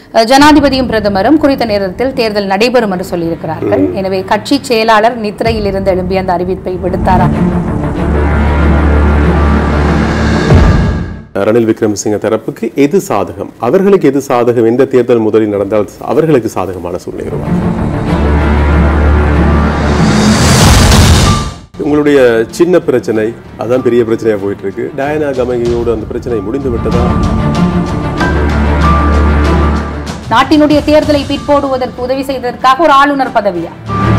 அஹ், ஜனாதிபதியும் பிரதமரும் குறித்த நேரத்தில் தேர்தல் நடைபெறும் என்று சொல்லியிருக்கிறார்கள் எனவே கட்சி செயலாளர் நித்திரையில் இருந்து எழும்பிய அந்த அறிவிப்பை விடுத்தாரா ரணில் விக்ரமசிங்க தரப்புக்கு எது சாதகம் அவர்களுக்கு எது சாதகம் எந்த தேர்தல் முதலில் நடந்தால் அவர்களுக்கு சாதகமான சூழ்நிலை உருவாகும் உங்களுடைய சின்ன பிரச்சனை அதான் பெரிய பிரச்சனையா போயிட்டு இருக்கு டயனா கமகியோடு அந்த பிரச்சனை முடிந்து விட்டதா நாட்டினுடைய தேர்தலை பிற்போடுவதற்கு உதவி செய்ததற்காக ஒரு ஆளுநர் பதவியா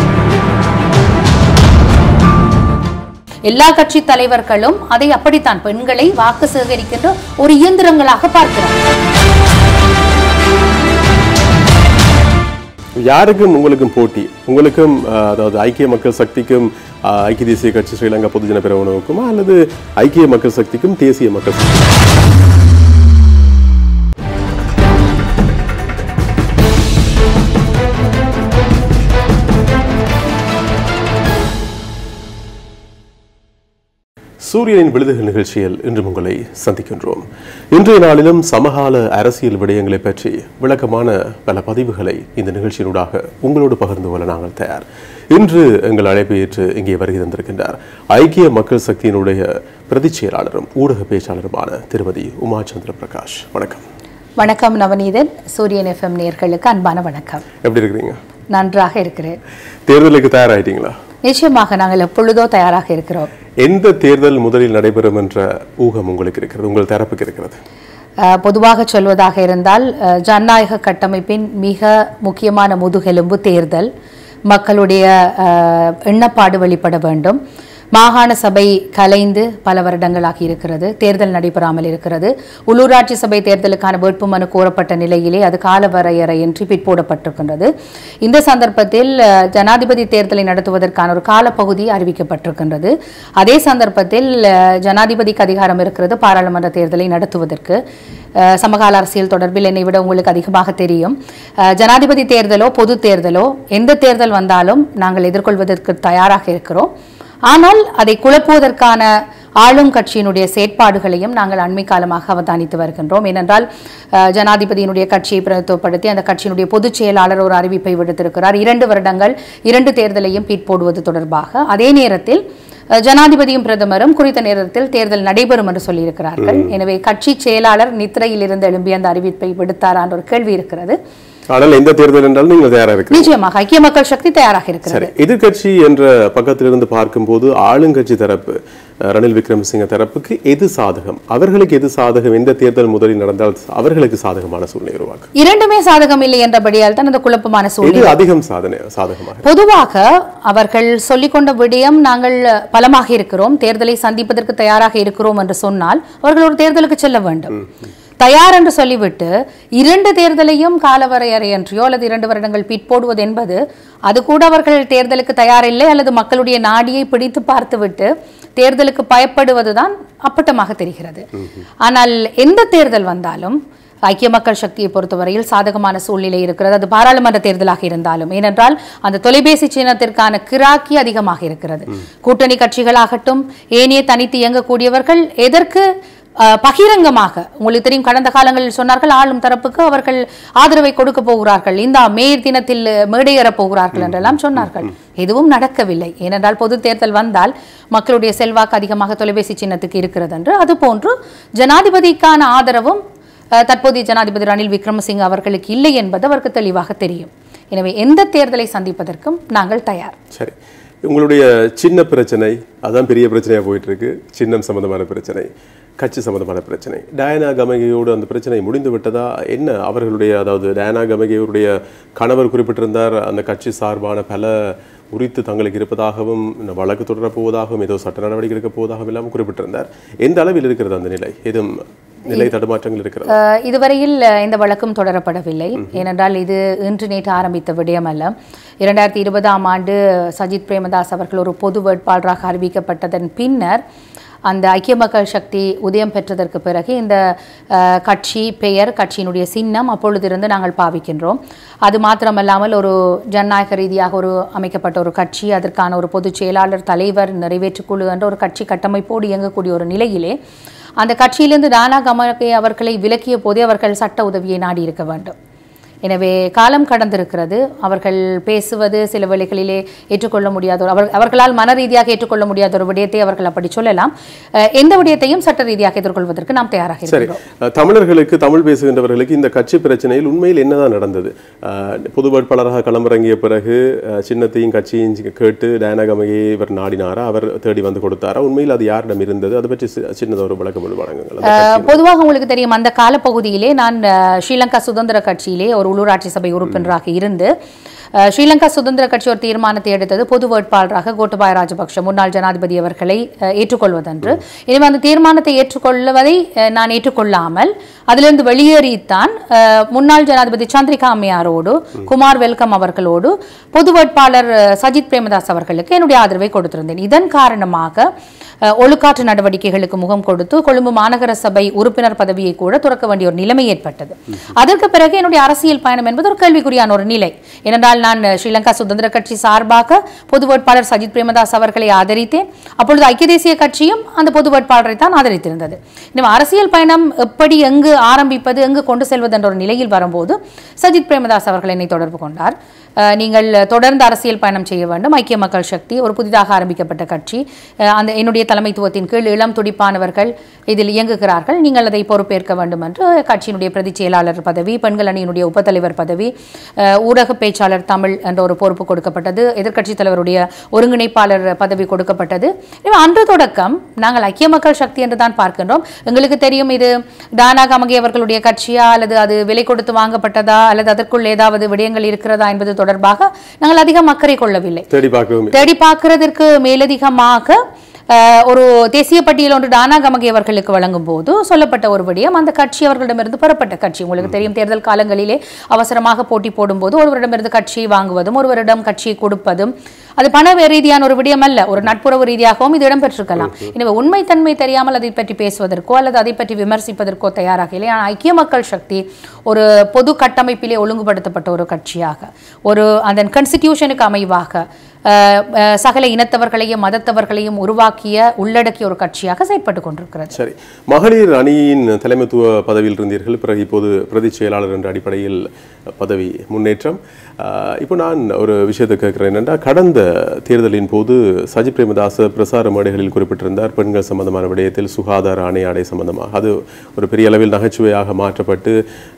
எல்லா கட்சி தலைவர்களும் அதை அப்படித்தான் பெண்களை வாக்கு சேகரிக்கின்ற ஒரு இயந்திரங்களாக பார்க்கிறார் யாருக்கும் உங்களுக்கும் போட்டி உங்களுக்கும் அஹ், அதாவது ஐக்கிய மக்கள் சக்திக்கும் அஹ், ஐக்கிய தேசிய கட்சி ஸ்ரீலங்கா பொதுஜன பிரிவினருக்குமா அல்லது ஐக்கிய மக்கள் சக்திக்கும் தேசிய மக்கள் சக்தி சூரியனின் விழுதுகள் நிகழ்ச்சியில் இன்று உங்களை சந்திக்கின்றோம் இன்றைய நாளிலும் சமகால அரசியல் விடயங்களை பற்றி விளக்கமான பல பதிவுகளை இந்த நிகழ்ச்சியினூடாக உங்களோடு பகிர்ந்து கொள்ள நாங்கள் தயார் இன்று எங்கள் அழைப்பை ஏற்று இங்கே வருகை தந்திருக்கின்றார் ஐக்கிய மக்கள் சக்தியினுடைய பிரதிச் செயலாளரும் ஊடக பேச்சாளருமான திருமதி உமா சந்திர பிரகாஷ் வணக்கம் வணக்கம் நவநீதன் சூரியன் எஃப்எம் நேர்களுக்கு அன்பான வணக்கம் எப்படி இருக்கிறீங்க நன்றாக இருக்கிறேன் தேர்தலுக்கு தயாராயிட்டீங்களா நிச்சயமாக நாங்கள் எப்பொழுதோ தயாராக இருக்கிறோம் எந்த தேர்தல் முதலில் நடைபெறும் என்ற ஊகம் உங்களுக்கு இருக்கிறது உங்கள் தரப்புக்கு இருக்கிறது அஹ், பொதுவாக சொல்வதாக இருந்தால் அஹ், ஜனநாயக கட்டமைப்பின் மிக முக்கியமான முதுகெலும்பு தேர்தல் மக்களுடைய அஹ், எண்ணப்பாடு வெளிப்பட வேண்டும் மாகாண சபை கலைந்து பல வருடங்களாகி இருக்கிறது தேர்தல் நடைபெறாமல் இருக்கிறது உள்ளூராட்சி சபை தேர்தலுக்கான வேட்புமனு கோரப்பட்ட நிலையிலே அது காலவரையறையின்றி பிற்போடப்பட்டிருக்கின்றது இந்த சந்தர்ப்பத்தில் அஹ், ஜனாதிபதி தேர்தலை நடத்துவதற்கான ஒரு காலப்பகுதி அறிவிக்கப்பட்டிருக்கின்றது அதே சந்தர்ப்பத்தில் அஹ், ஜனாதிபதிக்கு அதிகாரம் இருக்கிறது பாராளுமன்ற தேர்தலை நடத்துவதற்கு அஹ், சமகால அரசியல் தொடர்பில் என்னை விட உங்களுக்கு அதிகமாக தெரியும் அஹ், ஜனாதிபதி தேர்தலோ பொது தேர்தலோ எந்த தேர்தல் வந்தாலும் நாங்கள் எதிர்கொள்வதற்கு தயாராக இருக்கிறோம் ஆனால் அதை குழப்புவதற்கான ஆளும் கட்சியினுடைய செயற்பாடுகளையும் நாங்கள் அண்மை காலமாக அவதானித்து வருகின்றோம் ஏனென்றால் அஹ், ஜனாதிபதியினுடைய கட்சியை பிரதித்துவப்படுத்தி அந்த கட்சியினுடைய பொதுச் செயலாளர் ஒரு அறிவிப்பை விடுத்திருக்கிறார் இரண்டு வருடங்கள் இரண்டு தேர்தலையும் பிற்போடுவது தொடர்பாக அதே நேரத்தில் அஹ், ஜனாதிபதியும் பிரதமரும் குறித்த நேரத்தில் தேர்தல் நடைபெறும் என்று சொல்லியிருக்கிறார்கள் எனவே கட்சி செயலாளர் நித்திரையில் இருந்து எழும்பிய அந்த அறிவிப்பை விடுத்தாரா என்ற ஒரு கேள்வி இருக்கிறது ஆனால் எந்த தேர்தல் என்றாலும் நீங்கள் தயாரா இருக்கிறீங்க நிச்சயமாக ஐக்கிய மக்கள் சக்தி தயாராக இருக்கிறது சரி எதிர்க்கட்சி என்ற பக்கத்திலிருந்து பார்க்கும்போது ஆளுங்கட்சி தரப்பு அஹ், ரணில் விக்ரமசிங்க தரப்புக்கு எது சாதகம் அவர்களுக்கு எது சாதகம் எந்த தேர்தல் முதலில் நடந்தால் அவர்களுக்கு சாதகமான சூழ்நிலை உருவாக்கும் இரண்டுமே சாதகம் இல்லை என்றபடியால் தான் அந்த குழப்பமான சூழ்நிலை எது அதிகம் சாதனை சாதகமாக பொதுவாக அவர்கள் சொல்லிக்கொண்ட விடயம் நாங்கள் பலமாக இருக்கிறோம் தேர்தலை சந்திப்பதற்கு தயாராக இருக்கிறோம் என்று சொன்னால் அவர்கள் ஒரு தேர்தலுக்கு செல்ல வேண்டும் தயார் என்று சொல்லிவிட்டு இரண்டு தேர்தலையும் காலவரையறையன்றியோ அல்லது இரண்டு வருடங்கள் பிற்போடுவது என்பது அது கூட அவர்கள் தேர்தலுக்கு தயாரில்லை அல்லது மக்களுடைய நாடியை பிடித்து பார்த்துவிட்டு தேர்தலுக்கு பயப்படுவதுதான் அப்பட்டமாக தெரிகிறது ஆனால் எந்த தேர்தல் வந்தாலும் ஐக்கிய மக்கள் சக்தியை பொறுத்தவரையில் சாதகமான சூழ்நிலை இருக்கிறது அது பாராளுமன்ற தேர்தலாக இருந்தாலும் ஏனென்றால் அந்த தொலைபேசி சின்னத்திற்கான கிராக்கி அதிகமாக இருக்கிறது கூட்டணி கட்சிகளாகட்டும் ஏனைய தனித்து இயங்கக்கூடியவர்கள் எதற்கு அஹ், பகிரங்கமாக உங்களுக்கு தெரியும் கடந்த காலங்களில் சொன்னார்கள் ஆளும் தரப்புக்கு அவர்கள் ஆதரவை கொடுக்க போகிறார்கள் இந்த மே தினத்தில் மேடையேறப் போகிறார்கள் என்றெல்லாம் சொன்னார்கள் எதுவும் நடக்கவில்லை ஏனென்றால் பொது தேர்தல் வந்தால் மக்களுடைய செல்வாக்கு அதிகமாக தொலைபேசி சின்னத்துக்கு இருக்கிறது என்று அதுபோன்று ஜனாதிபதிக்கான ஆதரவும் அஹ், தற்போதைய ஜனாதிபதி ரணில் விக்ரமசிங்க அவர்களுக்கு இல்லை என்பது அவருக்கு தெளிவாக தெரியும் எனவே எந்த தேர்தலை சந்திப்பதற்கும் நாங்கள் தயார் சரி உங்களுடைய சின்ன பிரச்சனை அதான் பெரிய பிரச்சனையா போயிட்டு இருக்கு சின்னம் சம்பந்தமான பிரச்சனை கட்சி சம்பந்தமான பிரச்சனை டயனா கமகையோடு அந்த பிரச்சனை முடிந்து விட்டதா என்ன அவர்களுடைய அதாவது டயனா கமகையோருடைய கணவர் குறிப்பிட்டிருந்தார் அந்த கட்சி சார்பான பல உரித்து தங்களுக்கு இருப்பதாகவும் இந்த வழக்கு தொடரப் போவதாகவும் ஏதோ சட்ட நடவடிக்கை எடுக்கப் போவதாகவும் எல்லாம் குறிப்பிட்டிருந்தார் எந்த அளவில் இருக்கிறது அந்த நிலை ஏதும் நிலை தடுமாற்றங்கள் இருக்கிறது அஹ், இதுவரையில் அஹ், இந்த வழக்கும் தொடரப்படவில்லை ஏனென்றால் இது இன்று நேற்று ஆரம்பித்த விடயம் அல்ல இரண்டாயிரத்தி இருபதாம் ஆண்டு சஜித் பிரேமதாஸ் அவர்கள் ஒரு பொது வேட்பாளராக அறிவிக்கப்பட்டதன் பின்னர் அந்த ஐக்கிய மக்கள் சக்தி உதயம் பெற்றதற்கு பிறகு இந்த அஹ், கட்சி பெயர் கட்சியினுடைய சின்னம் அப்பொழுதிருந்து நாங்கள் பாவிக்கின்றோம் அது மாத்திரமல்லாமல் ஒரு ஜனநாயக ரீதியாக ஒரு அமைக்கப்பட்ட ஒரு கட்சி அதற்கான ஒரு பொதுச் செயலாளர் தலைவர் நிறைவேற்றுக்குழு என்ற ஒரு கட்சி கட்டமைப்போடு இயங்கக்கூடிய ஒரு நிலையிலே அந்த கட்சியிலிருந்து ராணா கமகே அவர்களை விலக்கிய போதே அவர்கள் சட்ட உதவியை நாடி இருக்க வேண்டும் எனவே காலம் கடந்திருக்கிறது அவர்கள் பேசுவது சில வேளைகளிலே ஏற்றுக்கொள்ள முடியாத ஒரு அவர் அவர்களால் மன ரீதியாக ஏற்றுக்கொள்ள முடியாத ஒரு விடயத்தை அவர்கள் அப்படி சொல்லலாம் அஹ், எந்த விடயத்தையும் சட்ட ரீதியாக எதிர்கொள்வதற்கு நாம் தயாராக சரி இருக்கிறோம் அஹ், தமிழர்களுக்கு தமிழ் பேசுகின்றவர்களுக்கு இந்த கட்சி பிரச்சனையில் உண்மையில் என்னதான் நடந்தது அஹ், பொது வேட்பாளராக களமிறங்கிய பிறகு அஹ், சின்னத்தையும் கட்சியும் சி- கேட்டு டயனாகமையை இவர் நாடினாரா அவர் தேடி வந்து கொடுத்தாரா உண்மையில் அது யாரிடம் இருந்தது அதை பற்றி சி- சின்னதாக ஒரு விளக்கம் வழங்குங்கள் அந்த அஹ், கட்சியின் பொதுவாக உங்களுக்கு தெரியும் அந்த காலப்பகுதியிலே நான் அஹ், ஸ்ரீலங்கா சுதந்திர கட்சியிலே ஒரு உள்ளூராட்சி சபை உறுப்பினராக இருந்து அஹ், ஸ்ரீலங்கா சுதந்திர கட்சி ஒரு தீர்மானத்தை எடுத்தது பொது வேட்பாளராக கோட்டபாய ராஜபக்ஷ முன்னாள் ஜனாதிபதி அவர்களை அஹ், ஏற்றுக்கொள்வதென்று எனவே அந்த தீர்மானத்தை ஏற்றுக்கொள்வதை அஹ், நான் ஏற்றுக்கொள்ளாமல் அதிலிருந்து வெளியேறித்தான் அஹ், முன்னாள் ஜனாதிபதி சந்திரிகா அம்மையாரோடு குமார் வெல்கம் அவர்களோடு பொது வேட்பாளர் அஹ், சஜித் பிரேமதாஸ் அவர்களுக்கு என்னுடைய ஆதரவை கொடுத்திருந்தேன் இதன் காரணமாக அஹ், ஒழுக்காற்று நடவடிக்கைகளுக்கு முகம் கொடுத்து கொழும்பு மாநகர சபை உறுப்பினர் பதவியை கூட துறக்க வேண்டிய ஒரு நிலைமை ஏற்பட்டது அதற்கு பிறகு என்னுடைய அரசியல் பயணம் என்பது ஒரு கேள்விக்குறியான ஒரு நிலை ஏனென்றால் நான் அஹ், ஸ்ரீலங்கா சுதந்திர கட்சி சார்பாக பொது வேட்பாளர் சஜித் பிரேமதாஸ் அவர்களை ஆதரித்தேன் அப்பொழுது ஐக்கிய தேசிய கட்சியும் அந்த பொது வேட்பாளரை தான் ஆதரித்திருந்தது எனவே அரசியல் பயணம் எப்படி எங்கு ஆரம்பிப்பது எங்கு கொண்டு செல்வது என்ற ஒரு நிலையில் வரும்போது சஜித் பிரேமதாஸ் அவர்கள் என்னை தொடர்பு கொண்டார் அஹ், நீங்கள் தொடர்ந்து அரசியல் பயணம் செய்ய வேண்டும் ஐக்கிய மக்கள் சக்தி ஒரு புதிதாக ஆரம்பிக்கப்பட்ட கட்சி அஹ், அந்த என்னுடைய தலைமைத்துவத்தின் கீழ் இளம் துடிப்பானவர்கள் இதில் இயங்குகிறார்கள் நீங்கள் அதை பொறுப்பேற்க வேண்டும் என்று கட்சியினுடைய பிரதி செயலாளர் பதவி பெண்கள் அணியினுடைய உபத்தலைவர் பதவி அஹ், ஊடக பேச்சாளர் தமிழ் என்ற ஒரு பொறுப்பு கொடுக்கப்பட்டது எதிர்க்கட்சித் தலைவருடைய ஒருங்கிணைப்பாளர் பதவி கொடுக்கப்பட்டது எனவே அன்று தொடக்கம் நாங்கள் ஐக்கிய மக்கள் சக்தி என்று தான் பார்க்கின்றோம் எங்களுக்கு தெரியும் இது தானா கமகி அவர்களுடைய கட்சியா அல்லது அது விலை கொடுத்து வாங்கப்பட்டதா அல்லது அதற்குள் ஏதாவது விடயங்கள் இருக்கிறதா என்பது தொடர்பாக நாங்கள் அதிகம் அக்கறை கொள்ளவில்லை தேடி பார்க்கவும் தேடி பார்க்கிறதற்கு மேலதிகமாக அஹ், ஒரு தேசிய பட்டியல் ஒன்று டானா கமகி அவர்களுக்கு வழங்கும் போது சொல்லப்பட்ட ஒரு விடயம் அந்த கட்சி அவர்களிடமிருந்து பெறப்பட்ட கட்சி உங்களுக்கு தெரியும் தேர்தல் காலங்களிலே அவசரமாக போட்டி போடும்போது ஒருவரிடமிருந்து கட்சியை வாங்குவதும் ஒருவரிடம் கட்சியை கொடுப்பதும் அது பண ரீதியான ஒரு விடயம் அல்ல ஒரு நட்புறவு ரீதியாகவும் இது இடம்பெற்றிருக்கலாம் எனவே உண்மைத்தன்மை தெரியாமல் அதை பற்றி பேசுவதற்கோ அல்லது அதை பற்றி விமர்சிப்பதற்கோ தயாராக இல்லை ஆனால் ஐக்கிய மக்கள் சக்தி ஒரு பொது கட்டமைப்பிலே ஒழுங்குபடுத்தப்பட்ட ஒரு கட்சியாக ஒரு அதன் கான்ஸ்டிடியூஷனுக்கு அமைவாக அஹ், அஹ், சகல இனத்தவர்களையும் மதத்தவர்களையும் உருவாக்கிய உள்ளடக்கிய ஒரு கட்சியாக செயற்பட்டு கொண்டிருக்கிறது சரி மகளிர் அணியின் தலைமைத்துவ பதவியில் இருந்தீர்கள் பிறகு இப்போது பிரதி செயலாளர் என்ற அடிப்படையில் பதவி முன்னேற்றம் ஆஹ் இப்போ நான் ஒரு விஷயத்தை கேட்கிறேன் என்னென்னா கடந்த தேர்தலின் போது சஜி பிரேமதாச பிரசார மேடைகளில் குறிப்பிட்டிருந்தார் பெண்கள் சம்பந்தமான விடயத்தில் சுகாதார ஆணையாடை சம்பந்தமாக அது ஒரு பெரிய அளவில் நகைச்சுவையாக மாற்றப்பட்டு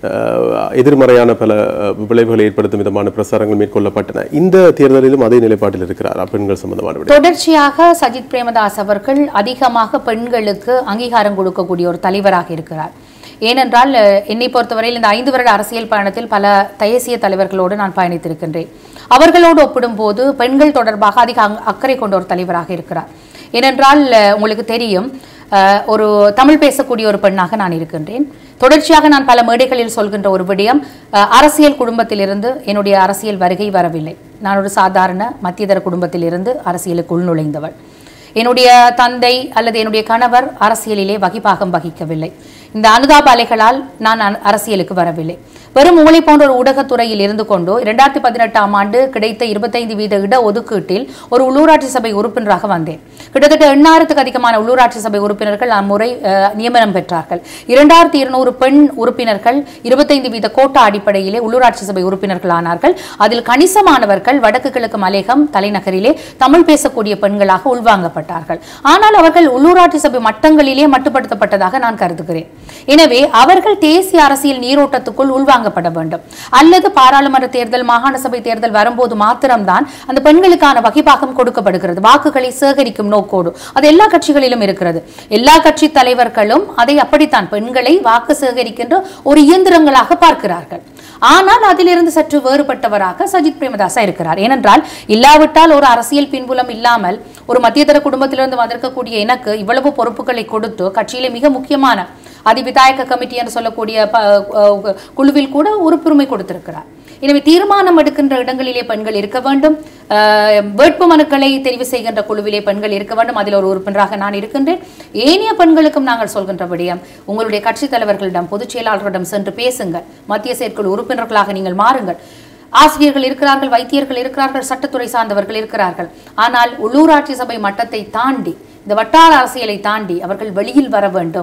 ஆஹ் எதிர்மறையான பல அஹ், விளைவுகளை ஏற்படுத்தும் விதமான பிரசாரங்கள் மேற்கொள்ளப்பட்டன இந்த தேர்தலிலும் அதே நிலைப்பாட்டில் இருக்கிறார் பெண்கள் சம்பந்தமான விடயம் தொடர்ச்சியாக சஜித் பிரேமதாஸ் அவர்கள் அதிகமாக பெண்களுக்கு அங்கீகாரம் கொடுக்கக்கூடிய ஒரு தலைவராக இருக்கிறார் ஏனென்றால் அஹ், என்னை பொறுத்தவரையில் இந்த ஐந்து வருட அரசியல் பயணத்தில் பல தேசிய தலைவர்களோடு நான் பயணித்திருக்கின்றேன் அவர்களோடு ஒப்பிடும்போது பெண்கள் தொடர்பாக அதிக அங்க- அக்கறை கொண்ட ஒரு தலைவராக இருக்கிறார் ஏனென்றால் அஹ், உங்களுக்கு தெரியும் அஹ், ஒரு தமிழ் பேசக்கூடிய ஒரு பெண்ணாக நான் இருக்கின்றேன் தொடர்ச்சியாக நான் பல மேடைகளில் சொல்கின்ற ஒரு விடயம் அஹ், அரசியல் குடும்பத்திலிருந்து என்னுடைய அரசியல் வருகை வரவில்லை நான் ஒரு சாதாரண மத்தியதர குடும்பத்திலிருந்து அரசியலுக்கு உள்நுழைந்தவள் என்னுடைய தந்தை அல்லது என்னுடைய கணவர் அரசியலிலே வகிபாகம் வகிக்கவில்லை இந்த அனுதாப அலைகளால் நான் அன- அரசியலுக்கு வரவில்லை வெறும் உங்களை போன்ற ஒரு ஊடகத்துறையில் இருந்து கொண்டு இரண்டாயிரத்தி பதினெட்டாம் ஆண்டு கிடைத்த இருபத்தைந்து வீத இட ஒதுக்கீட்டில் ஒரு உள்ளூராட்சி சபை உறுப்பினராக வந்தேன் கிட்டத்தட்ட எண்ணாயிரத்துக்கு அதிகமான உள்ளூராட்சி சபை உறுப்பினர்கள் அம்முறை அஹ், நியமனம் பெற்றார்கள் இரண்டாயிரத்தி இருநூறு பெண் உறுப்பினர்கள் இருபத்தைந்து வீத கோட்டா அடிப்படையிலே உள்ளூராட்சி சபை உறுப்பினர்கள் ஆனார்கள் அதில் கணிசமானவர்கள் வடக்கு கிழக்கு மலையகம் தலைநகரிலே தமிழ் பேசக்கூடிய பெண்களாக உள்வாங்கப்பட்டார்கள் ஆனால் அவர்கள் உள்ளூராட்சி சபை மட்டங்களிலே மட்டுப்படுத்தப்பட்டதாக நான் கருதுகிறேன் எனவே அவர்கள் தேசிய அரசியல் நீரோட்டத்துக்குள் உள்வாங்கப்பட வேண்டும் அல்லது பாராளுமன்ற தேர்தல் மாகாண சபை தேர்தல் வரும்போது மாத்திரம்தான் அந்த பெண்களுக்கான வகிபாகம் கொடுக்கப்படுகிறது வாக்குகளை சேகரிக்கும் நோக்கோடு அது எல்லா கட்சிகளிலும் இருக்கிறது எல்லா கட்சி தலைவர்களும் அதை அப்படித்தான் பெண்களை வாக்கு சேகரிக்கின்ற ஒரு இயந்திரங்களாக பார்க்கிறார்கள் ஆனால் அதிலிருந்து சற்று வேறுபட்டவராக சஜித் பிரேமதாசா இருக்கிறார் ஏனென்றால் இல்லாவிட்டால் ஒரு அரசியல் பின்புலம் இல்லாமல் ஒரு மத்தியதர குடும்பத்திலிருந்து வந்திருக்கக்கூடிய எனக்கு இவ்வளவு பொறுப்புகளை கொடுத்து கட்சியிலே மிக முக்கியமான அதிவிதாயக கமிட்டி என்று சொல்லக்கூடிய ப- அஹ் குழுவில் கூட உறுப்புரிமை கொடுத்திருக்கிறார் எனவே தீர்மானம் எடுக்கின்ற இடங்களிலே பெண்கள் இருக்க வேண்டும் அஹ் வேட்பு மனுக்களை தெரிவு செய்கின்ற குழுவிலே பெண்கள் இருக்க வேண்டும் அதில் ஒரு உறுப்பினராக நான் இருக்கின்றேன் ஏனைய பெண்களுக்கும் நாங்கள் சொல்கின்ற விடயம் உங்களுடைய கட்சித் தலைவர்களிடம் பொதுச் செயலாளர்களிடம் சென்று பேசுங்கள் மத்திய செயற்குழு உறுப்பினர்களாக நீங்கள் மாறுங்கள் ஆசிரியர்கள் இருக்கிறார்கள் வைத்தியர்கள் இருக்கிறார்கள் சட்டத்துறை சார்ந்தவர்கள் இருக்கிறார்கள் ஆனால் உள்ளூராட்சி சபை மட்டத்தை தாண்டி இந்த வட்டார அரசியலை தாண்டி அவர்கள் வெளியில் வர வேண்டும்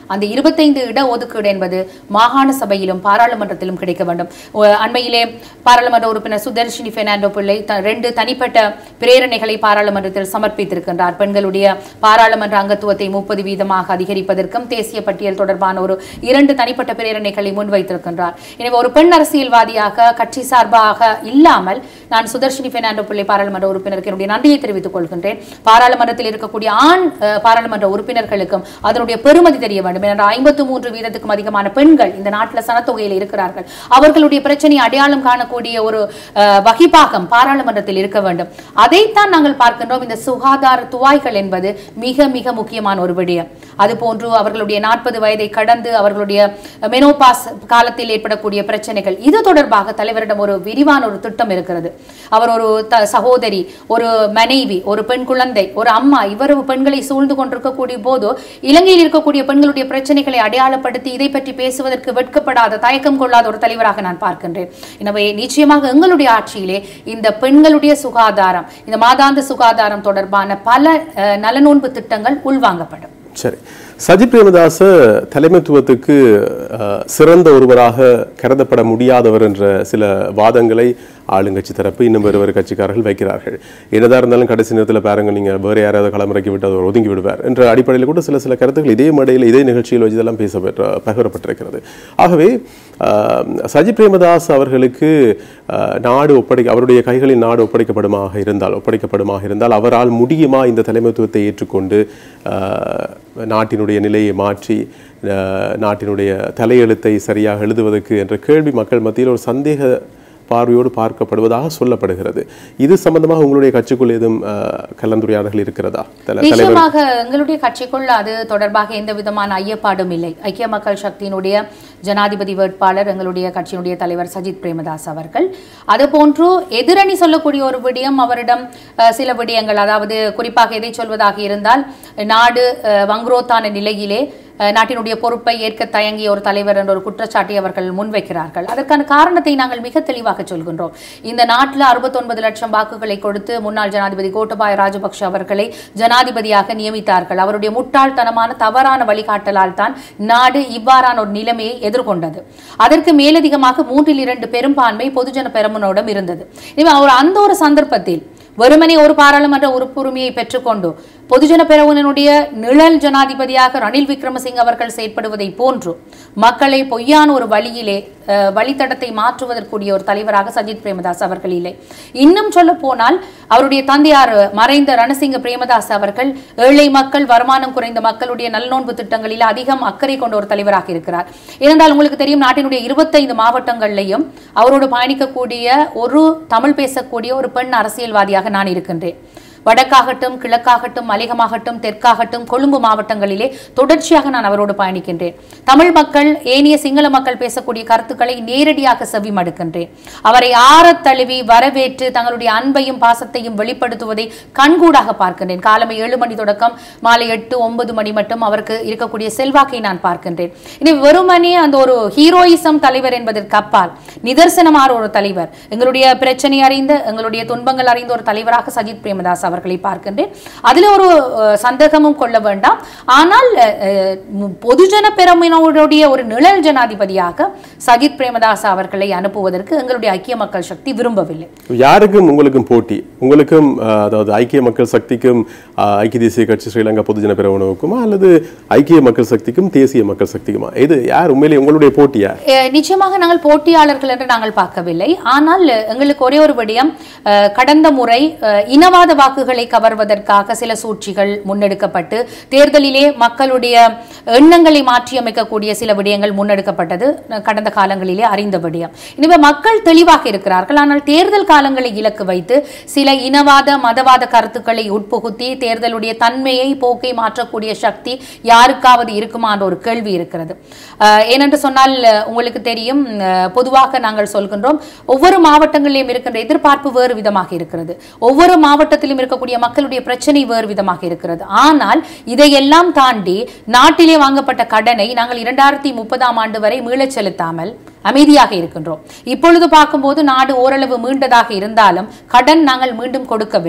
அந்த இருபத்தைந்து இட ஒதுக்கீடு என்பது மாகாண சபையிலும் பாராளுமன்றத்திலும் கிடைக்க வேண்டும் ஒ- அண்மையிலே பாராளுமன்ற உறுப்பினர் சுதர்ஷினி பெர்னாண்டோ பிள்ளை த- ரெண்டு தனிப்பட்ட பிரேரணைகளை பாராளுமன்றத்தில் சமர்ப்பித்திருக்கின்றார் பெண்களுடைய பாராளுமன்ற அங்கத்துவத்தை முப்பது வீதமாக அதிகரிப்பதற்கும் தேசிய பட்டியல் தொடர்பான ஒரு இரண்டு தனிப்பட்ட பிரேரணைகளை முன்வைத்திருக்கின்றார் எனவே ஒரு பெண் அரசியல்வாதியாக கட்சி சார்பாக இல்லாமல் நான் சுதர்ஷினி பெர்னாண்டோ பிள்ளை பாராளுமன்ற உறுப்பினருக்கு என்னுடைய நன்றியை தெரிவித்துக் கொள்கின்றேன் பாராளுமன்றத்தில் இருக்கக்கூடிய ஆண் அஹ், பாராளுமன்ற உறுப்பினர்களுக்கும் அதனுடைய பெருமதி தெரிய வேண்டும் ஏனென்றால் ஐம்பத்து மூன்று வீதத்துக்கும் அதிகமான பெண்கள் இந்த நாட்டில் சனத்தொகையில் இருக்கிறார்கள் அவர்களுடைய பிரச்சனையை அடையாளம் காணக்கூடிய ஒரு அஹ், வகிபாகம் பாராளுமன்றத்தில் இருக்க வேண்டும் அதைத்தான் நாங்கள் பார்க்கின்றோம் இந்த சுகாதார துவாய்கள் என்பது மிக மிக முக்கியமான ஒரு விடயம் அதுபோன்று அவர்களுடைய நாற்பது வயதை கடந்து அவர்களுடைய மெனோபாஸ் காலத்தில் ஏற்படக்கூடிய பிரச்சனைகள் இது தொடர்பாக தலைவரிடம் ஒரு விரிவான ஒரு திட்டம் இருக்கிறது அவர் ஒரு த- சகோதரி ஒரு மனைவி ஒரு பெண் குழந்தை ஒரு அம்மா இவ்வளவு பெண்களை சூழ்ந்து கொண்டிருக்கக்கூடிய போது இலங்கையில் இருக்கக்கூடிய பெண்களுடைய பிரச்சனைகளை அடையாளப்படுத்தி இதை பற்றி பேசுவதற்கு வெட்கப்படாத தயக்கம் கொள்ளாத ஒரு தலைவராக நான் பார்க்கின்றேன் எனவே நிச்சயமாக எங்களுடைய ஆட்சியிலே இந்த பெண்களுடைய சுகாதாரம் இந்த மாதாந்த சுகாதாரம் தொடர்பான பல அஹ், நலனோன்பு திட்டங்கள் உள்வாங்கப்படும் சரி சஜித் பிரேமதாச தலைமைத்துவத்துக்கு அஹ், சிறந்த ஒருவராக கருதப்பட முடியாதவர் என்ற சில வாதங்களை ஆளுங்கட்சி தரப்பு இன்னும் வேறு வேறு கட்சிக்காரர்கள் வைக்கிறார்கள் என்னதான் இருந்தாலும் கடைசி நேரத்தில் பாருங்க நீங்க வேறு யாராவது களமிறக்கி விட்டு அவர் ஒதுங்கி விடுவார் என்ற அடிப்படையில் கூட சில சில கருத்துக்கள் இதே மேடையில் இதே நிகழ்ச்சியில் வச்சு இதெல்லாம் பேசப்பட்ட பகிரப்பட்டிருக்கிறது ஆகவே அஹ், சஜித் பிரேமதாஸ் அவர்களுக்கு அஹ், நாடு ஒப்படை அவருடைய கைகளில் நாடு ஒப்படைக்கப்படுமாக இருந்தால் ஒப்படைக்கப்படுமாக இருந்தால் அவரால் முடியுமா இந்த தலைமைத்துவத்தை ஏற்றுக்கொண்டு அஹ், நாட்டினுடைய நிலையை மாற்றி அஹ், நாட்டினுடைய தலையெழுத்தை சரியாக எழுதுவதற்கு என்ற கேள்வி மக்கள் மத்தியில் ஒரு சந்தேக பார்வையோடு பார்க்கப்படுவதாக சொல்லப்படுகிறது இது சம்பந்தமாக உங்களுடைய கட்சிக்குள் ஏதும் அஹ், கலந்துரையாடல்கள் இருக்கிறதா தல- தலைவர் நிச்சயமாக எங்களுடைய கட்சிக்குள் அது தொடர்பாக எந்த விதமான ஐயப்பாடும் இல்லை ஐக்கிய மக்கள் சக்தியினுடைய ஜனாதிபதி வேட்பாளர் எங்களுடைய கட்சியினுடைய தலைவர் சஜித் பிரேமதாஸ் அவர்கள் அதுபோன்று எதிரணி சொல்லக்கூடிய ஒரு விடயம் அவரிடம் அஹ், சில விடயங்கள் அதாவது குறிப்பாக எதை சொல்வதாக இருந்தால் நாடு அஹ், வங்குரோத்தான நிலையிலே அஹ், நாட்டினுடைய பொறுப்பை ஏற்க தயங்கிய ஒரு தலைவர் என்ற ஒரு குற்றச்சாட்டை அவர்கள் முன்வைக்கிறார்கள் அதற்கான காரணத்தை நாங்கள் மிக தெளிவாக சொல்கின்றோம் இந்த நாட்டில் அறுபத்தொன்பது லட்சம் வாக்குகளை கொடுத்து முன்னாள் ஜனாதிபதி கோட்டபாய ராஜபக்ஷ அவர்களை ஜனாதிபதியாக நியமித்தார்கள் அவருடைய முட்டாள்தனமான தவறான வழிகாட்டலால் தான் நாடு இவ்வாறான ஒரு நிலைமையை எதிர்கொண்டது அதற்கு மேலதிகமாக மூன்றில் இரண்டு பெரும்பான்மை பொதுஜன பெருமனோடும் இருந்தது எனவே அவர் அந்த ஒரு சந்தர்ப்பத்தில் வெறுமனே ஒரு பாராளுமன்ற உறுப்புரிமையை பெற்றுக்கொண்டு பொதுஜன பெரமுனனுடைய நிழல் ஜனாதிபதியாக ரணில் விக்ரமசிங்க அவர்கள் செயற்படுவதை போன்று மக்களை பொய்யான ஒரு வழியிலே அஹ், வழித்தடத்தை மாற்றுவதற்குரிய ஒரு தலைவராக சஜித் பிரேமதாஸ் அவர்கள் இல்லை இன்னும் சொல்ல போனால் அவருடைய தந்தையார் மறைந்த ரணசிங்க பிரேமதாஸ் அவர்கள் ஏழை மக்கள் வருமானம் குறைந்த மக்களுடைய நல்நோன்பு திட்டங்களில் அதிகம் அக்கறை கொண்ட ஒரு தலைவராக இருக்கிறார் ஏனென்றால் உங்களுக்கு தெரியும் நாட்டினுடைய இருபத்தைந்து மாவட்டங்கள்லையும் அவரோடு பயணிக்கக்கூடிய ஒரு தமிழ் பேசக்கூடிய ஒரு பெண் அரசியல்வாதியாக நான் இருக்கின்றேன் வடக்காகட்டும் கிழக்காகட்டும் மலையகமாகட்டும் தெற்காகட்டும் கொழும்பு மாவட்டங்களிலே தொடர்ச்சியாக நான் அவரோடு பயணிக்கின்றேன் தமிழ் மக்கள் ஏனைய சிங்கள மக்கள் பேசக்கூடிய கருத்துக்களை நேரடியாக செவிமடுக்கின்றேன் அவரை ஆறத் தழுவி வரவேற்று தங்களுடைய அன்பையும் பாசத்தையும் வெளிப்படுத்துவதை கண்கூடாக பார்க்கின்றேன் காலமை ஏழு மணி தொடக்கம் மாலை எட்டு ஒன்பது மணி மட்டும் அவருக்கு இருக்கக்கூடிய செல்வாக்கை நான் பார்க்கின்றேன் இனி வெறுமனே அந்த ஒரு ஹீரோயிசம் தலைவர் என்பதற்கு அப்பால் நிதர்சனமான ஒரு தலைவர் எங்களுடைய பிரச்சனை அறிந்த எங்களுடைய துன்பங்கள் அறிந்த ஒரு தலைவராக சஜித் பிரேமதாஸ் அவர்களை பார்க்கின்றேன் அதில் ஒரு அஹ், சந்தேகமும் கொள்ள வேண்டாம் ஆனால் அஹ், மு- பொதுஜன பெருமினோடைய ஒரு நிழல் ஜனாதிபதியாக சஜித் பிரேமதாஸ் அவர்களை அனுப்புவதற்கு எங்களுடைய ஐக்கிய மக்கள் சக்தி விரும்பவில்லை யாருக்கும் உங்களுக்கும் போட்டி உங்களுக்கும் அஹ், அதாவது ஐக்கிய மக்கள் சக்திக்கும் அஹ், ஐக்கிய தேசிய கட்சி ஸ்ரீலங்கா பொதுஜன பிரிவினருக்குமா அல்லது ஐக்கிய மக்கள் சக்திக்கும் தேசிய மக்கள் சக்திக்குமா இது யார் உண்மையிலே உங்களுடைய போட்டி யார் அஹ் நிச்சயமாக நாங்கள் போட்டியாளர்கள் என்று நாங்கள் பார்க்கவில்லை ஆனால் அஹ், எங்களுக்கு ஒரே ஒரு விடயம் அஹ், கடந்த முறை அஹ், இனவாத வாக்குகளை கவர்வதற்காக சில சூழ்ச்சிகள் முன்னெடுக்கப்பட்டு தேர்தலிலே மக்களுடைய எண்ணங்களை மாற்றியமைக்கக்கூடிய சில விடயங்கள் முன்னெடுக்கப்பட்டது அஹ், கடந்த காலங்களிலே அறிந்த விடயம் எனவே மக்கள் தெளிவாக இருக்கிறார்கள் ஆனால் தேர்தல் காலங்களை இலக்கு வைத்து சில இனவாத மதவாத கருத்துக்களை உட்புகுத்தி தேர்தலுடைய தன்மையை போக்கை மாற்றக்கூடிய சக்தி யாருக்காவது இருக்குமா என்ற ஒரு கேள்வி இருக்கிறது அஹ், ஏனென்று சொன்னால் அஹ், உங்களுக்கு தெரியும் அஹ், பொதுவாக நாங்கள் சொல்கின்றோம் ஒவ்வொரு மாவட்டங்களிலும் இருக்கின்ற எதிர்பார்ப்பு வேறு விதமாக இருக்கிறது ஒவ்வொரு மாவட்டத்திலும் இருக்கக்கூடிய மக்களுடைய பிரச்சனை வேறு விதமாக இருக்கிறது ஆனால் இதையெல்லாம் தாண்டி நாட்டிலே வாங்கப்பட்ட கடனை நாங்கள் இரண்டாயிரத்தி முப்பதாம் ஆண்டு வரை மீளச் செலுத்தாமல் அமைதியாக இருக்கின்றோம் இப்பொழுது பார்க்கும்போது நாடு ஓரளவு மீண்டதாக இருந்தாலும் கடன் நாங்கள் மீண்டும் கொடுக்கவில்லை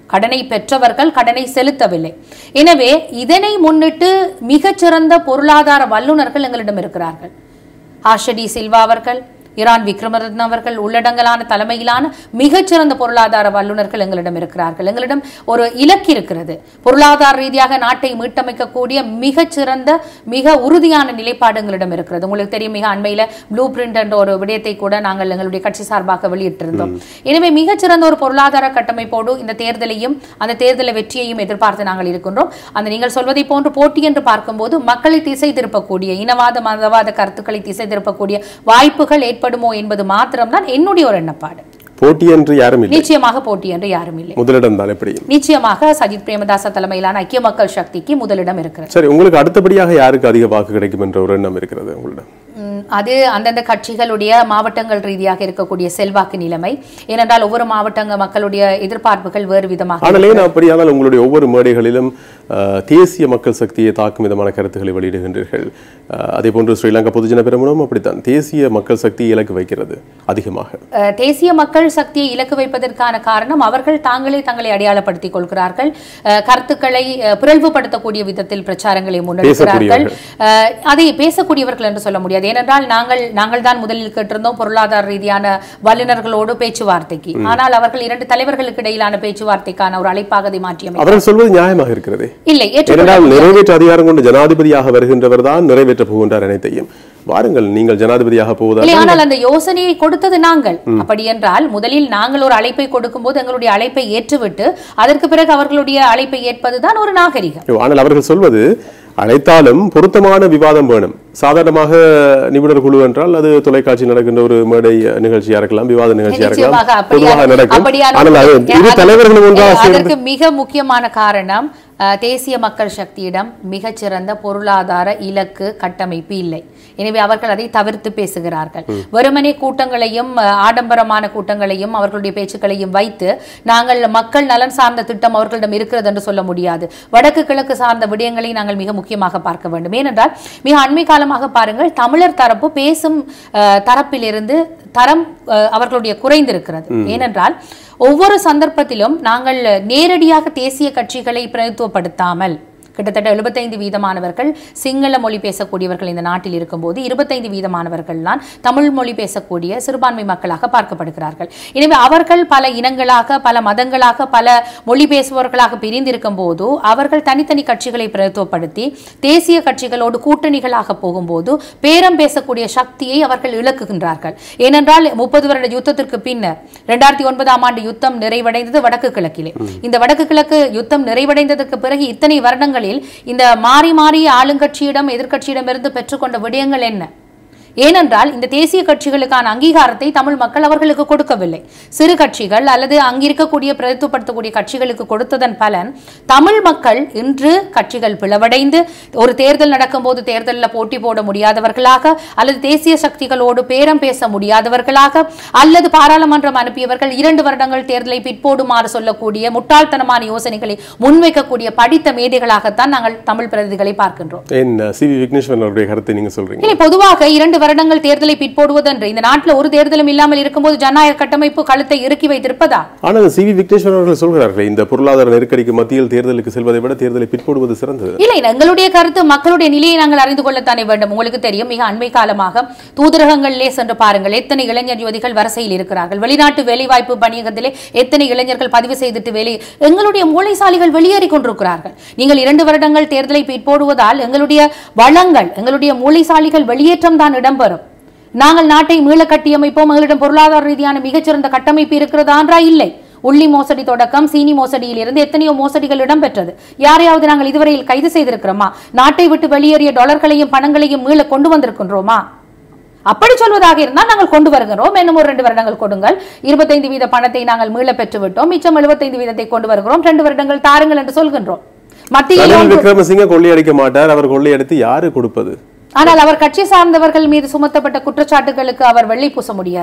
கடனை பெற்றவர்கள் கடனை செலுத்தவில்லை எனவே இதனை முன்னிட்டு மிகச்சிறந்த பொருளாதார வல்லுநர்கள் எங்களிடம் இருக்கிறார்கள் ஆஷடி சில்வா அவர்கள் ஈரான் விக்ரமரத்ன அவர்கள் உள்ளடங்கலான தலைமையிலான மிகச்சிறந்த பொருளாதார வல்லுநர்கள் எங்களிடம் இருக்கிறார்கள் எங்களிடம் ஒரு இலக்கு இருக்கிறது பொருளாதார ரீதியாக நாட்டை மீட்டமைக்கக்கூடிய மிகச்சிறந்த மிக உறுதியான நிலைப்பாடு எங்களிடம் இருக்கிறது உங்களுக்கு தெரியும் மிக அண்மையில ப்ளூ பிரிண்ட் என்ற ஒரு விடயத்தை கூட நாங்கள் எங்களுடைய கட்சி சார்பாக வெளியிட்டிருந்தோம் எனவே மிகச்சிறந்த ஒரு பொருளாதார கட்டமைப்போடு இந்த தேர்தலையும் அந்த தேர்தலை வெற்றியையும் எதிர்பார்த்து நாங்கள் இருக்கின்றோம் அந்த நீங்கள் சொல்வதை போன்று போட்டி என்று பார்க்கும்போது மக்களை திசை திருப்பக்கூடிய இனவாத மதவாத கருத்துக்களை திசை திருப்பக்கூடிய வாய்ப்புகள் ஏற்படுமோ என்பது மாத்திரம்தான் என்னுடைய ஒரு எண்ணப்பாடு போட்டி என்று யாரும் இல்லை நிச்சயமாக போட்டி என்று யாரும் இல்லை முதலிடம் தான் எப்படியும் நிச்சயமாக சஜித் பிரேமதாச தலைமையிலான ஐக்கிய மக்கள் சக்திக்கு முதலிடம் இருக்கிறது சரி உங்களுக்கு அடுத்தபடியாக யாருக்கு அதிக வாக்கு கிடைக்கும் என்ற ஒரு எண்ணம் இருக்கிறது உங்களிடம் ம், அது அந்தந்த கட்சிகளுடைய மாவட்டங்கள் ரீதியாக இருக்கக்கூடிய செல்வாக்கு நிலைமை ஏனென்றால் ஒவ்வொரு மாவட்டங்க மக்களுடைய எதிர்பார்ப்புகள் வேறு விதமாக ஆனால் ஏன் அப்படியானால் உங்களுடைய ஒவ்வொரு மேடைகளிலும் அஹ், தேசிய மக்கள் சக்தியை தாக்கும் விதமான கருத்துக்களை வெளியிடுகின்றீர்கள் அஹ், அதே போன்று ஸ்ரீலங்கா பொதுஜன பெருமனும் அப்படித்தான் தேசிய மக்கள் சக்தியை இலக்கு வைக்கிறது அதிகமாக அஹ், தேசிய மக்கள் சக்தியை இலக்கு வைப்பதற்கான காரணம் அவர்கள் தாங்களே தங்களை அடையாளப்படுத்திக் கொள்கிறார்கள் அஹ், கருத்துக்களை அஹ், பிறழ்வுபடுத்தக்கூடிய விதத்தில் பிரச்சாரங்களை முன்னெடுக்கிறார்கள் அஹ், அதை பேசக்கூடியவர்கள் என்று சொல்ல முடியாது ஏனென்றால் நாங்கள் நாங்கள் தான் முதலில் கேட்டிருந்தோம் பொருளாதார ரீதியான வல்லுநர்களோடு பேச்சுவார்த்தைக்கு ஆனால் அவர்கள் இரண்டு தலைவர்களுக்கு இடையிலான பேச்சுவார்த்தைக்கான ஒரு அழைப்பாக அதை மாற்றியமை அவர்கள் சொல்வது நியாயமாக இருக்கிறது இல்லை ஏற்றுக்கொள்ள ஏனென்றால் நிறைவேற்ற அதிகாரம் கொண்டு ஜனாதிபதியாக வருகின்றவர் தான் நிறைவேற்ற போகின்றார் அனைத்தையும் வாருங்கள் நீங்கள் ஜனாதிபதியாக போவதால் இல்லை ஆனால் அந்த யோசனையை கொடுத்தது நாங்கள் அப்படி என்றால் முதலில் நாங்கள் ஒரு அழைப்பை கொடுக்கும்போது எங்களுடைய அழைப்பை ஏற்றுவிட்டு அதற்கு பிறகு அவர்களுடைய அழைப்பை ஏற்பதுதான் ஒரு நாகரிகம் ஆனால் அவர்கள் சொல்வது அழைத்தாலும் பொருத்தமான விவாதம் வேணும் சாதாரணமாக நிபுணர் குழு என்றால் அது தொலைக்காட்சி நடக்கின்ற ஒரு மேடை நிகழ்ச்சியா இருக்கலாம் விவாத நிகழ்ச்சியா இருக்கலாம் நிச்சயமாக பொதுவாக அப்படியான- நடக்கும் அப்படியான ஆனால் அது ஒரு- இரு அது- தலைவர்களும் ஒன்றாக சேர்ந்து அதற்கு மிக முக்கியமான காரணம் அஹ், தேசிய மக்கள் சக்தியிடம் மிகச்சிறந்த பொருளாதார இலக்கு கட்டமைப்பு இல்லை எனவே அவர்கள் அதை தவிர்த்து பேசுகிறார்கள் வெறுமனே கூட்டங்களையும் அஹ், ஆடம்பரமான கூட்டங்களையும் அவர்களுடைய பேச்சுக்களையும் வைத்து நாங்கள் மக்கள் நலன் சார்ந்த திட்டம் அவர்களிடம் இருக்கிறது என்று சொல்ல முடியாது வடக்கு கிழக்கு சார்ந்த விடயங்களை நாங்கள் மிக முக்கியமாக பார்க்க வேண்டும் ஏனென்றால் மிக அண்மை காலமாக பாருங்கள் தமிழர் தரப்பு பேசும் அஹ், தரப்பிலிருந்து தரம் அஹ், அவர்களுடைய குறைந்திருக்கிறது ஏனென்றால் ஒவ்வொரு சந்தர்ப்பத்திலும் நாங்கள் நேரடியாக தேசிய கட்சிகளை பிரதித்துவப்படுத்தாமல் கிட்டத்தட்ட 75 வீதமானவர்கள் சிங்கள மொழி பேசக்கூடியவர்கள் இந்த நாட்டில் இருக்கும்போது 25 வீதமானவர்கள் தான் தமிழ் மொழி பேசக்கூடிய சிறுபான்மை மக்களாக பார்க்கப்படுகிறார்கள் எனவே அவர்கள் பல இனங்களாக பல மதங்களாக பல மொழி பேசுபவர்களாக பிரிந்திருக்கும் போது அவர்கள் தனித்தனி கட்சிகளை பிரதித்துவப்படுத்தி தேசிய கட்சிகளோடு கூட்டணிகளாக போகும்போது பேரம் பேசக்கூடிய சக்தியை அவர்கள் இழக்குகின்றார்கள் ஏனென்றால் முப்பது வருட யுத்தத்திற்கு பின்னர் இரண்டாயிரத்தி ஒன்பதாம் ஆண்டு யுத்தம் நிறைவடைந்தது வடக்கு கிழக்கிலே இந்த வடக்கு கிழக்கு யுத்தம் நிறைவடைந்ததற்கு பிறகு இத்தனை வருடங்களில் இந்த மாறி மாறி ஆளுங்கட்சியிடம் எதிர்க்கட்சியிடமிருந்து பெற்றுக்கொண்ட விடயங்கள் என்ன ஏனென்றால் இந்த தேசிய கட்சிகளுக்கான அங்கீகாரத்தை தமிழ் மக்கள் அவர்களுக்கு கொடுக்கவில்லை சிறு கட்சிகள் அல்லது அங்கிருக்கக்கூடிய பிரதித்துவப்படுத்தக்கூடிய கட்சிகளுக்கு கொடுத்ததன் பலன் தமிழ் மக்கள் இன்று கட்சிகள் பிளவடைந்து ஒரு தேர்தல் நடக்கும்போது தேர்தலில் போட்டி போட முடியாதவர்களாக அல்லது தேசிய சக்திகளோடு பேரம் பேச முடியாதவர்களாக அல்லது பாராளுமன்றம் அனுப்பியவர்கள் இரண்டு வருடங்கள் தேர்தலை பிற்போடுமாறு சொல்லக்கூடிய முட்டாள்தனமான யோசனைகளை முன்வைக்கக்கூடிய படித்த மேதைகளாகத்தான் நாங்கள் தமிழ் பிரதிகளை பார்க்கின்றோம் என் சி வி விக்னேஸ்வரன் அவருடைய கருத்தை நீங்க சொல்றீங்க இல்லை பொதுவாக இரண்டு வருடங்கள் தேர்தலை பிற்போடுவதென்று இந்த நாட்டில் ஒரு தேர்தலும் இல்லாமல் இருக்கும்போது ஜனநாயக கட்டமைப்பு கழுத்தை இறுக்கி வைத்திருப்பதா ஆனால் சி வி விக்னேஸ்வரன் அவர்கள் சொல்கிறார்கள் இந்த பொருளாதார நெருக்கடிக்கு மத்தியில் தேர்தலுக்கு செல்வதை விட தேர்தலை பிற்போடுவது சிறந்தது இல்லை எங்களுடைய கருத்து மக்களுடைய நிலையை நாங்கள் அறிந்து கொள்ளத்தானே வேண்டும் உங்களுக்கு தெரியும் மிக அண்மை காலமாக தூதரகங்களிலே சென்று பாருங்கள் எத்தனை இளைஞர் யுவதிகள் வரிசையில் இருக்கிறார்கள் வெளிநாட்டு வேலைவாய்ப்பு பணியகத்திலே எத்தனை இளைஞர்கள் பதிவு செய்துட்டு வேலை எங்களுடைய மூளைசாலிகள் வெளியேறி கொண்டிருக்கிறார்கள் நீங்கள் இரண்டு வருடங்கள் தேர்தலை பிற்போடுவதால் எங்களுடைய வளங்கள் எங்களுடைய மூளைசாலிகள் வெளியேற்றம் தான் இடம்பெறும் நாங்கள் நாட்டை மீள கட்டியமைப்போம் எங்களிடம் பொருளாதார ரீதியான மிகச்சிறந்த கட்டமைப்பு இருக்கிறதா என்றா இல்லை உள்ளி மோசடி தொடக்கம் சீனி மோசடியில் இருந்து எத்தனையோ மோசடிகள் இடம்பெற்றது யாரையாவது நாங்கள் இதுவரையில் கைது செய்திருக்கிறோமா நாட்டை விட்டு வெளியேறிய டாலர்களையும் பணங்களையும் மீள கொண்டு வந்திருக்கின்றோமா அப்படி சொல்வதாக இருந்தால் நாங்கள் கொண்டு வருகிறோம் இன்னும் ஒரு ரெண்டு வருடங்கள் கொடுங்கள் இருபத்தைந்து வீத பணத்தை நாங்கள் மீள பெற்று விட்டோம் மிச்சம் எழுபத்தைந்து வீதத்தை கொண்டு வருகிறோம் ரெண்டு வருடங்கள் தாருங்கள் என்று சொல்கின்றோம் மத்தியில் ரணில் ஒன்று- விக்ரமசிங்க கொள்ளையடிக்க மாட்டார் அவர் கொள்ளையடித்து யாரு கொடுப்பது ஆனால் அவர் கட்சி சார்ந்தவர்கள் மீது சுமத்தப்பட்ட குற்றச்சாட்டுகளுக்கு அவர் வெள்ளை பூச முடியாதே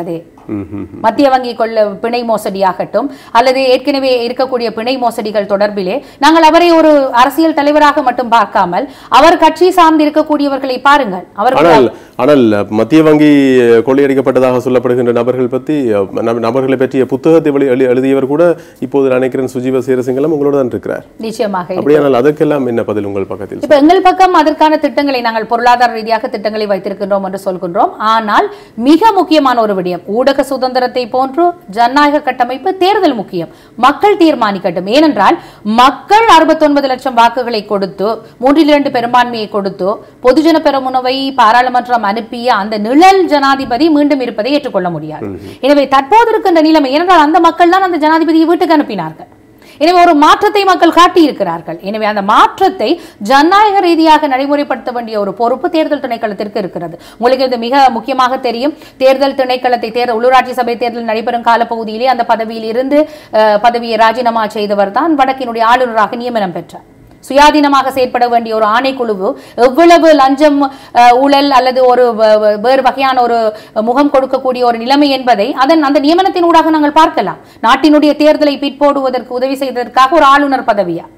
மத்திய வங்கி கொள்ள பிணை மோசடியாகட்டும் அல்லது ஏற்கனவே இருக்கக்கூடிய பிணை மோசடிகள் தொடர்பிலே நாங்கள் அவரை ஒரு அரசியல் தலைவராக மட்டும் பார்க்காமல் அவர் கட்சி சார்ந்து இருக்கக்கூடியவர்களை பாருங்கள் அவர் ஆனால் ஆனால் மத்திய வங்கி கொள்ளையடிக்கப்பட்டதாக சொல்லப்படுகின்ற நபர்கள் பற்றி அஹ், நப- நபர்களை பற்றிய புத்தகத்தை வெளி- எழு- எழுதியவர் கூட இப்போது நான் நினைக்கிறேன் சுஜீவ சேரசிங்கலம் உங்களோட தான் இருக்கிறார் நிச்சயமாக இருக்கு. அப்படியானால் அதற்கெல்லாம் என்ன பதில் உங்கள் பக்கத்தில் இப்ப எங்கள் பக்கம் அதற்கான திட்டங்களை நாங்கள் பொருளாதார ரீதியாக திட்டங்களை வைத்திருக்கின்றோம் என்று சொல்கின்றோம் ஆனால் மிக முக்கியமான ஒரு விடயம் ஊடக சுதந்திரத்தை போன்று ஜனநாயக கட்டமைப்பு தேர்தல் முக்கியம் மக்கள் தீர்மானிக்கட்டும் ஏனென்றால் மக்கள் 69 லட்சம் வாக்குகளை கொடுத்து மூன்றில் இரண்டு பெரும்பான்மையை கொடுத்து பொதுஜன பெருமுனவை பாராளுமன்றம் அனுப்பிய அந்த நிழல் ஜனாதிபதி மீண்டும் இருப்பதை ஏற்றுக்கொள்ள முடியாது எனவே தற்போது இருக்கின்ற நிலைமை ஏனென்றால் அந்த மக்கள் தான் அந்த ஜனாதிபதியை வீட்டுக்கு அனுப்பினார்கள் எனவே ஒரு மாற்றத்தை மக்கள் காட்டியிருக்கிறார்கள் எனவே அந்த மாற்றத்தை ஜனநாயக ரீதியாக நடைமுறைப்படுத்த வேண்டிய ஒரு பொறுப்பு தேர்தல் திணைக்களத்திற்கு இருக்கிறது உங்களுக்கு இது மிக முக்கியமாக தெரியும் தேர்தல் திணைக்களத்தை தேர்தல் உள்ளூராட்சி சபை தேர்தல் நடைபெறும் காலப்பகுதியிலே அந்த பதவியில் இருந்து அஹ், பதவியை ராஜினாமா செய்தவர் தான் வடக்கினுடைய ஆளுநராக நியமனம் பெற்றார் சுயாதீனமாக செயற்பட வேண்டிய ஒரு ஆணைக்குழுவு எவ்வளவு லஞ்சம் அஹ், ஊழல் அல்லது ஒரு வ- வ- வேறு வகையான ஒரு முகம் கொடுக்கக்கூடிய ஒரு நிலைமை என்பதை அதன் அந்த நியமனத்தின் ஊடாக நாங்கள் பார்க்கலாம் நாட்டினுடைய தேர்தலை பிற்போடுவதற்கு உதவி செய்ததற்காக ஒரு ஆளுநர் பதவியா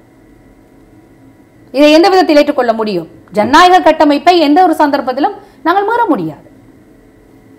இதை எந்த விதத்தில் ஏற்றுக்கொள்ள முடியும் ஜனநாயக கட்டமைப்பை எந்த ஒரு சந்தர்ப்பத்திலும் நாங்கள் மீற முடியாது